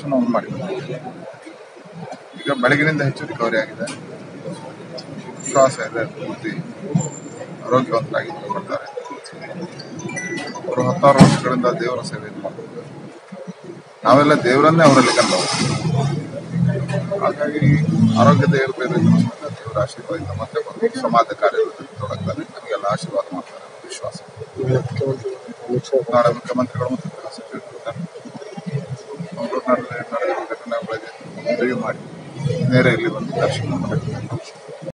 ದರ್ಶನವನ್ನು ಮಾಡಿದ್ದಾರೆ ಈಗ ಬೆಳಗಿನಿಂದ ಹೆಚ್ಚು ರಿಕವರಿ ಆಗಿದೆ ವಿಶ್ವಾಸ ಇದೆ ಪೂರ್ತಿ ಆರೋಗ್ಯವಂತರಾಗಿ ಬರ್ತಾರೆ ಅವರು ಹತ್ತಾರು ವರ್ಷಗಳಿಂದ ದೇವರ ಸೇವೆಯನ್ನು ಮಾಡ್ತಿದ್ದಾರೆ ನಾವೆಲ್ಲ ದೇವರನ್ನೇ ಅವರಲ್ಲಿ ಕಂಡವರು ಹಾಗಾಗಿ ಆರೋಗ್ಯದ ಏರುಪೇರಿನ ಸಮೇತ ದೇವರ ಆಶೀರ್ವಾದದಿಂದ ಮತ್ತೆ ಬಂದು ಸಮಾಜ ಕಾರ್ಯದಲ್ಲಿ ತೊಡಗ್ತಾರೆ ನಮಗೆಲ್ಲ ಆಶೀರ್ವಾದ ಮಾಡ್ತಾರೆ ಅನ್ನೋ ವಿಶ್ವಾಸ ಮುಖ್ಯಮಂತ್ರಿ ಅಮಿತ್ ಶಾ ನಾಳೆ ಮುಖ್ಯಮಂತ್ರಿಗಳು ಮತ್ತು ಗೃಹ ಸಚಿವರು ಇರ್ತಾರೆ. ಅವರು ನಡೆದ ನಡೆದಿರುವ ಘಟನೆಗಳಿಗೆ ರಿವ್ಯೂ ಮಾಡಿ ನೇರ ಇಲ್ಲಿ ಬಂದು ದರ್ಶನ ಮಾಡಬೇಕು